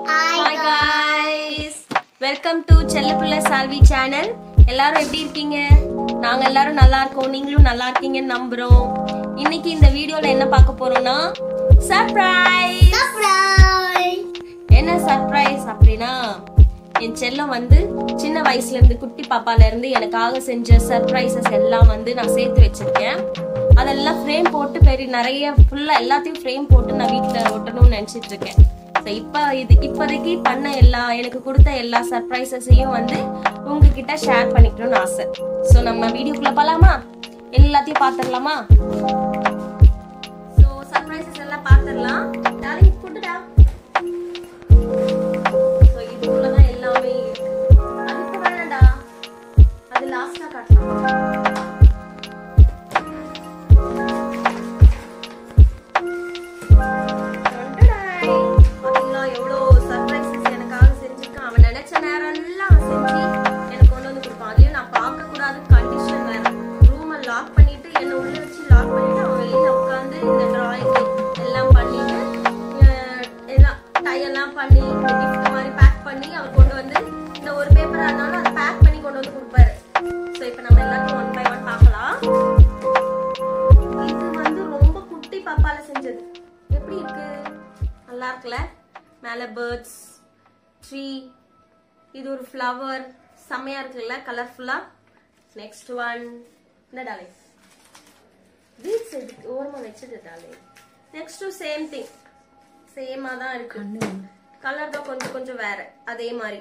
Hi guys welcome to Chellapillai Salvi channel எல்லாரும் எப்படி இருக்கீங்க நாங்க எல்லாரும் நல்லா இருக்கோம் நீங்களும் நல்லா இருக்கீங்கன்னு நம்புறோம் இன்னைக்கு இந்த வீடியோல என்ன பார்க்க போறோம்னா சர்ப்ரைஸ் என்ன சர்ப்ரைஸ் அப்படின்னா என் செல்லம் வந்து சின்ன வயசுல இருந்து குட்டி பாப்பால இருந்து எனக்காக செஞ்ச சர்ப்ரைசஸ் எல்லாம் வந்து நான் சேர்த்து வச்சிருக்கேன் அதெல்லாம் ஃப்ரேம் போட்டு பெரிய நிறைய ஃபுல்லா எல்லாத்தையும் ஃப்ரேம் போட்டு நான் வீட்ல ஒட்டணும்னு நினைச்சிட்டு இருக்கேன் So, இப்ப இது இப்போதைக்கு பண்ண எல்லா எனக்கு கொடுத்த எல்லா சர்ப்ரைசஸையும் வந்து உங்ககிட்ட ஷேர் பண்ணிக்கணும்னு ஆசை ஸோ நம்ம வீடியோக்குள்ள போலாமா எல்லாத்தையும் பார்த்துடலாமா ஸோ சர்ப்ரைசஸ் எல்லாம் பார்த்துடலாம் டார்லிங் குட்டுடா ஸோ இதுக்குள்ளதான் எல்லாமே இருக்கு அதுக்கு வேணாடா அது லாஸ்டா காட்டலாம் டொண்டடாய். பாத்தீங்களா எவ்வளோ surprises எனக்காக செஞ்சிருக்கான். அவன் நினைச்ச நேரம்லாம் அவன் செஞ்சு எனக்கு கொண்டு வந்து கொடுப்பான். அதையும் நான் பார்க்கக்கூடாத condition வேற. room அ lock பண்ணிட்டு, என்னை உள்ள வச்சு lock பண்ணிட்டு, அவன் வெளியில உட்கார்ந்து இந்த drawing எல்லாம் பண்ணிட்டு, அஹ், எல்லாம் tie எல்லாம் பண்ணி, இந்த gift மாதிரி pack பண்ணி, அவர் கொண்டு வந்து, இந்த ஒரு paper ஆ இருந்தாலும் அதை pack பண்ணி கொண்டு வந்து கொடுப்பாரு. So, இப்ப நம்ம எல்லாத்தையும் one by one பார்க்கலாம் இது வந்து ரொம்ப குட்டி பாப்பால செஞ்சது எப்படி இருக்கு நல்லா இருக்குல்ல மேல பேர்ட்ஸ் ட்ரீ இது ஒரு ஃப்ளவர் செம்மையா இருக்குல்ல கலர்ஃபுல்லா நெக்ஸ்ட் ஒன் இந்த டாலே பீட்ஸ் எதுக்கு ஓரமா வச்சது டாலே நெக்ஸ்ட் சேம் திங் சேமா தான் இருக்கு கலர் தான் கொஞ்சம் கொஞ்சம் வேற அதே மாதிரி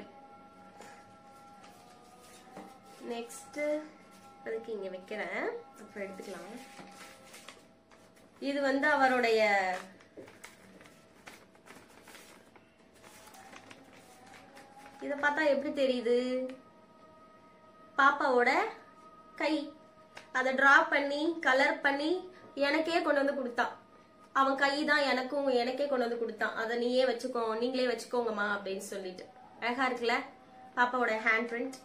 நெக்ஸ்ட் அதுக்கு இங்க வைக்கிறேன் அப்புறம் எடுத்துக்கலாம் இது வந்து அவருடைய இத பார்த்தா எப்படி தெரியுது பாப்பாவோட கை அதை டிரா பண்ணி கலர் பண்ணி எனக்கே கொண்டு வந்து கொடுத்தான் அவன் கை தான் எனக்கும் எனக்கே கொண்டு வந்து கொடுத்தான் அதை நீயே வச்சுக்கோ நீங்களே வச்சுக்கோங்கம்மா அப்படின்னு சொல்லிட்டு அழகா இருக்குல்ல பாப்பாவோட ஹேண்ட் பிரிண்ட்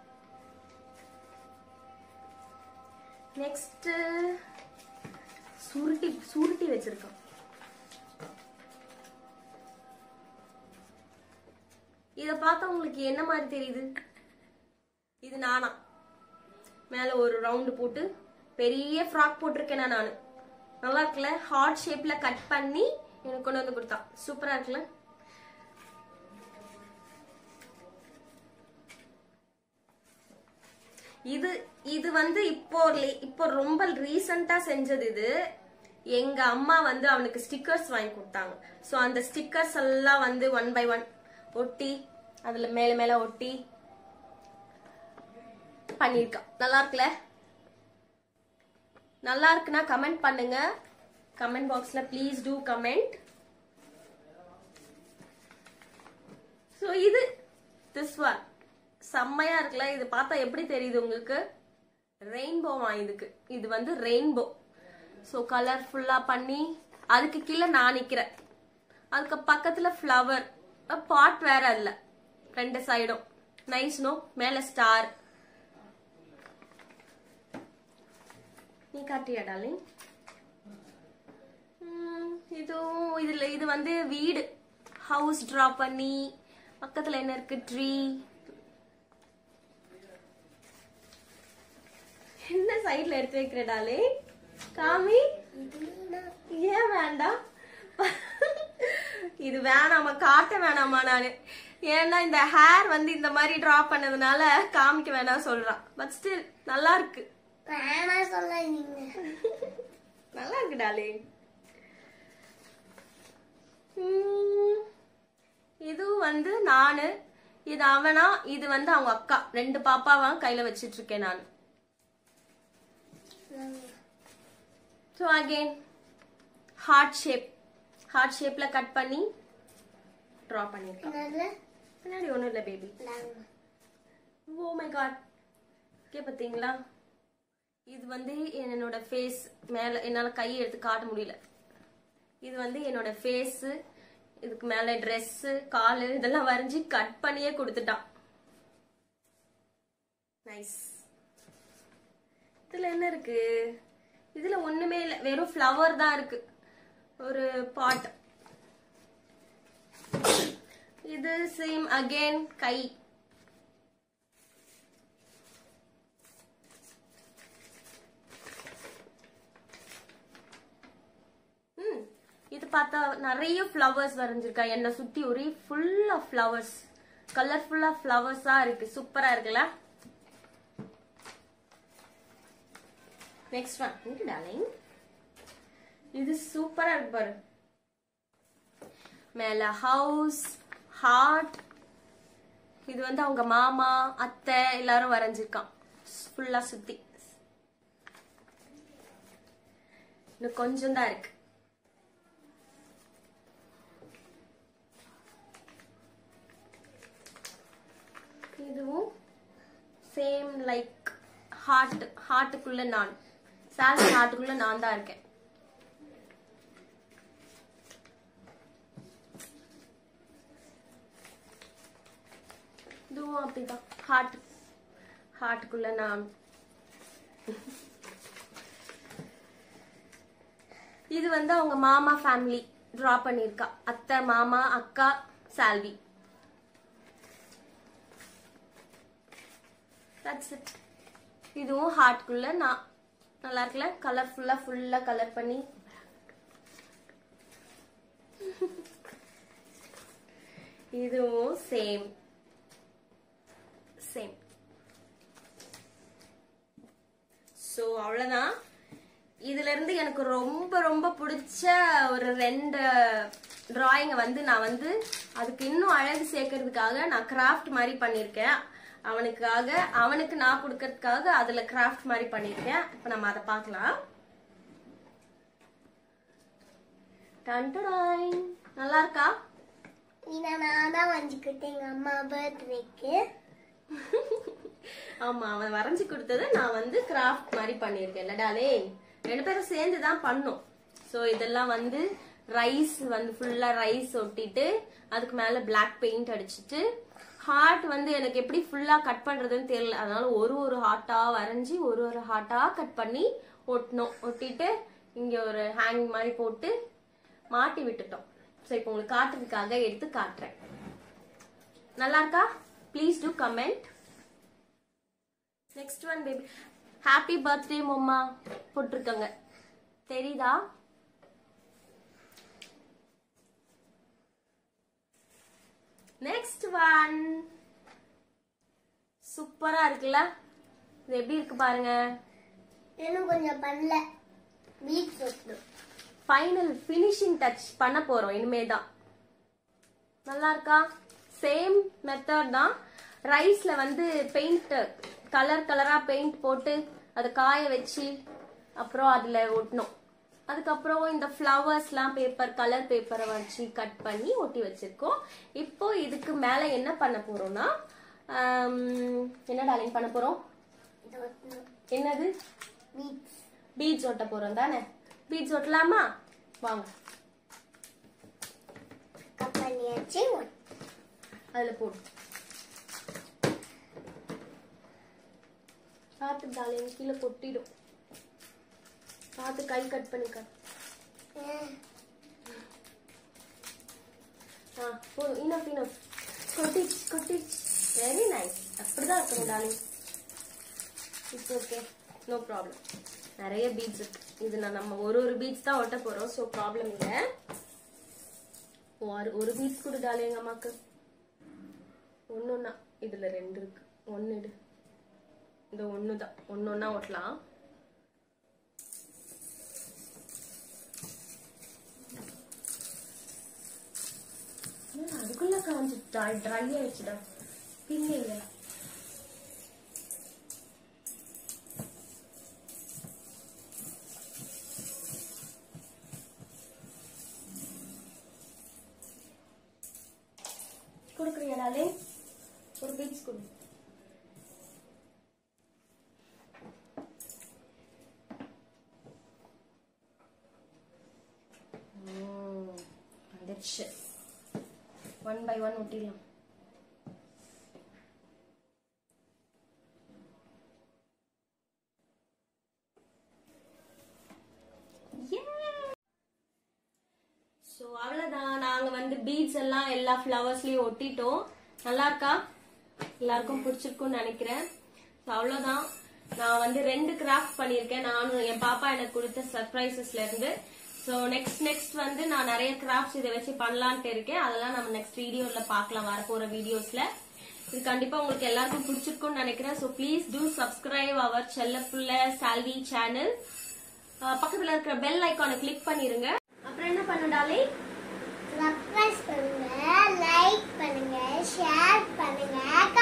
நெக்ஸ்ட் சுருட்டி சுருட்டி வச்சிருக்கான் இத பார்த்தா உங்களுக்கு என்ன மாதிரி தெரியுது இது நானா மேல ஒரு ரவுண்டு போட்டு பெரிய ஃப்ராக் போட்டிருக்கேன் நானு நல்லா இருக்குல்ல ஹார்ட் ஷேப்ல கட் பண்ணி எனக்கு கொண்டு வந்து கொடுத்தான் சூப்பரா இருக்குல்ல இது இது வந்து இப்போ லே- இப்போ ரொம்ப ரீசெண்டா செஞ்சது இது எங்க அம்மா வந்து அவனுக்கு ஸ்டிக்கர்ஸ் வாங்கி கொடுத்தாங்க சோ அந்த ஸ்டிக்கர்ஸ் எல்லாம் வந்து ஒன் பை ஒன் ஒட்டி அதுல மேல மேல ஒட்டி பண்ணிருக்கான் நல்லா இருக்குல்ல நல்லா இருக்குன்னா கமெண்ட் பண்ணுங்க கமெண்ட் பாக்ஸ்ல ப்ளீஸ் டூ கமெண்ட் சோ இது திஸ் ஒன் செம்மையா இருக்குல்ல இது பார்த்தா எப்படி தெரியுது உங்களுக்கு ரெயின்போ இதுக்கு இது வந்து ரெயின்போ ஸோ கலர்ஃபுல்லா பண்ணி அதுக்கு கீழே நான் நிக்கிறேன் அதுக்கு பக்கத்துல ஃப்ளவர் பாட் வேற இல்ல ரெண்டு சைடும் நைஸ் நோ மேல ஸ்டார் நீ காட்டியா டார்லிங் ம், இதுவும் இதுல இது வந்து வீடு ஹவுஸ் டிரா பண்ணி பக்கத்துல என்ன இருக்கு ட்ரீ என்ன சைடுல எடுத்து வைக்கிற டாலே காமி ஏன் வேண்டாம் இது வேணாமா காட்ட வேணாமா நானு ஏன்னா இந்த ஹேர் வந்து இந்த மாதிரி டிரா பண்ணதுனால காமிக்க வேணாம் சொல்றான் பட் ஸ்டில் நல்லா இருக்கு நல்லா இருக்கு டாலே உம், இது வந்து நானு இது அவனா இது வந்து அவங்க அக்கா ரெண்டு பாப்பாவா கையில வச்சிட்டு இருக்கேன் நான் so again heart shape heart ஷேப்ல கட் பண்ணி ட்ரா பண்ணிருக்கேன் பின்னாடி ஒண்ணும் இல்ல baby oh my god okay பாத்தீங்களா இது வந்து என்னோட ஃபேஸ் மேல என்னால கை எடுத்து காட்ட முடியல இது வந்து என்னோட ஃபேஸ் இதுக்கு மேல Dress காலு இதெல்லாம் வரைஞ்சி கட் பண்ணியே கொடுத்துட்டான் நைஸ் இதுல என்ன இருக்கு இதுல ஒண்ணுமே இல்ல வெறும் ஃப்ளவர் தான் இருக்கு ஒரு பாட் இது இது சேம் அகைன் கை ம், இது பார்த்தா நிறைய ஃப்ளவர்ஸ் வரைஞ்சிருக்கா என்னை சுத்தி ஒரே ஃபுல் ஆஃப் ஃப்ளவர்ஸ் கலர்ஃபுல்லா ஃப்ளவர்ஸா இருக்கு சூப்பரா இருக்குல்ல நெக்ஸ்ட் ஒன் இங்க டார்லிங் இது சூப்பரா இருக்கு பாரு மேல ஹவுஸ் ஹார்ட் இது வந்து அவங்க மாமா அத்தை எல்லாரும் வரைஞ்சிருக்கான் ஃபுல்லா சுத்தி இன்னும் கொஞ்சம் தான் இருக்கு இதுவும் சேம் லைக் ஹார்ட் ஹார்ட்டுக்குள்ள நான் சால்வி ஹார்ட்டுக்குள்ள நான் தான் இருக்கேன் இதுவும் அப்படிதான் ஹார்ட் ஹார்ட்டுக்குள்ள நான் இது வந்து அவங்க மாமா ஃபேமிலி டிரா பண்ணிருக்கா அத்தை மாமா அக்கா சால்வி தட்ஸ் இட் இதுவும் ஹார்ட்குள்ள நான் நல்லா இருக்குல்ல கலர்ஃபுல்லா ஃபுல்லா கலர் பண்ணி இதுவும் சேம் சேம் ஸோ அவ்வளோதான் இதுல இருந்து எனக்கு ரொம்ப ரொம்ப பிடிச்ச ஒரு ரெண்டு டிராயிங்கை வந்து நான் வந்து அதுக்கு இன்னும் அழகு சேர்க்கறதுக்காக நான் கிராஃப்ட் மாதிரி பண்ணியிருக்கேன் அவனுக்காக அவனுக்கு நான் கொடுக்கறதுக்காக அதுல கிராஃப்ட் மாதிரி பண்ணியிருக்கேன் இப்போ நம்ம அதை பார்க்கலாம் டன்டடாய். நல்லா இருக்கா இதை நான் தான் வஞ்சிக்கிட்டேன் எங்க அம்மா பர்த்டேக்கு ஆமா அவன் வரைஞ்சு கொடுத்ததை நான் வந்து கிராஃப்ட் மாதிரி பண்ணியிருக்கேன் இல்லடாலே ரெண்டு பேரும் சேர்ந்து தான் பண்ணோம் ஸோ இதெல்லாம் வந்து ரைஸ் வந்து ஃபுல்லா ரைஸ் ஒட்டிட்டு அதுக்கு மேல Black பெயிண்ட் அடிச்சிட்டு ஹார்ட் வந்து எனக்கு எப்படி ஃபுல்லா கட் பண்றதுன்னு தெரியல அதனால ஒரு ஒரு ஹார்ட்டா வரைஞ்சி ஒரு ஒரு ஹார்ட்டா கட் பண்ணி ஒட்டணும் ஒட்டிட்டு இங்க ஒரு ஹேங் மாதிரி போட்டு மாட்டி விட்டுட்டோம் ஸோ இப்போ உங்களுக்கு காட்டுறதுக்காக எடுத்து காட்டுறேன் நல்லா இருக்கா please do comment next one baby happy birthday mamma போட்டிருக்காங்க தெரியுதா நெக்ஸ்ட் ஒன் சூப்பரா இருக்குல்ல இது எப்படி இருக்கு பாருங்க இன்னும் கொஞ்சம் பண்ணல வீட் சொட்டணும் ஃபைனல் ஃபினிஷிங் டச் பண்ண போறோம் இனிமே தான் நல்லா இருக்கா சேம் மெத்தட் தான் ரைஸ்ல வந்து பெயிண்ட் கலர் கலரா பெயிண்ட் போட்டு அதை காய வச்சு அப்புறம் அதுல ஒட்டணும் அதுக்கப்புறம் இந்த ஃப்ளவர்ஸ்லாம் பேப்பர் கலர் பேப்பரை வச்சு கட் பண்ணி ஒட்டி வச்சிருக்கோம் இப்போ இதுக்கு மேல என்ன பண்ண போறோம்னா ஆம், என்ன டாலிங் பண்ண போறோம் இதை ஒட்டணும் என்னது வீட்ஸ் பீட்ஸ் ஒட்ட போறோம் தானே பீட்ஸ் ஒட்டலாமா வாங்க கட் பண்ணியாச்சு ஒட்- அதுல போடு பார்த்து டாலிங் கீழே கொட்டிடும் பார்த்து கை கட் பண்ணிக்க அஹ், ஆ போதும் இனஃப் இனஃப் கொட்டிச் கொட்டிச் வெரி நைஸ் அப்படிதான் இருக்கணும் darling it's okay no problem நிறைய பீட்ஸ் இருக்கு இது நான் நம்ம ஒரு ஒரு பீட்ஸ் தான் ஒட்ட போறோம் ஸோ ப்ராப்ளம் இல்லை ஒரு ஒரு பீட்ஸ் கொடு டாலி எங்க அம்மாக்கு ஒன்னொன்னா இதுல ரெண்டு இருக்கு ஒன்னு இடு இந்த ஒன்று தான் ஒன்று ஒன்றா ஒட்டலாம் ஏன் அதுக்குள்ள காஞ்சி ட்ரை ட்ரை ஆயிடுச்சுடா பின்னிங்க கொடுக்குறீங்களாலே ஒரு பீச் கொடு ம், வந்துடுச்சு ஒன் பை ஒன் ஒட்டிடலாம் ஸோ அவ்வளோதான் நாங்கள் வந்து பீட்ஸ் எல்லாம் எல்லா ஃப்ளவர்ஸ்லயும் ஒட்டிட்டோம் நல்லா இருக்கா எல்லாருக்கும் பிடிச்சிருக்கும்னு நினைக்கிறேன் So, அவ்வளவுதான் நான் வந்து ரெண்டு கிராஃப்ட் பண்ணியிருக்கேன் நானும் என் பாப்பா எனக்கு கொடுத்த சர்ப்ரைசஸ்ல இருந்து ஸோ நெக்ஸ்ட் நெக்ஸ்ட் வந்து நான் நிறைய கிராஃப்ட்ஸ் இதை வச்சு பண்ணலான்ட்டு இருக்கேன் அதெல்லாம் நம்ம நெக்ஸ்ட் வீடியோல பார்க்கலாம் வரப்போற வீடியோஸ்ல இது கண்டிப்பா உங்களுக்கு எல்லாருக்கும் பிடிச்சிருக்கும்னு நினைக்கிறேன் so please do subscribe our Chellapulla Salvi channel பக்கத்துல இருக்கிற பெல் ஐக்கானை கிளிக் பண்ணிருங்க அப்புறம் என்ன பண்ணுடாலே சப்ஸ்கிரைப் பண்ணுங்க லைக் பண்ணுங்க ஷேர் பண்ணுங்க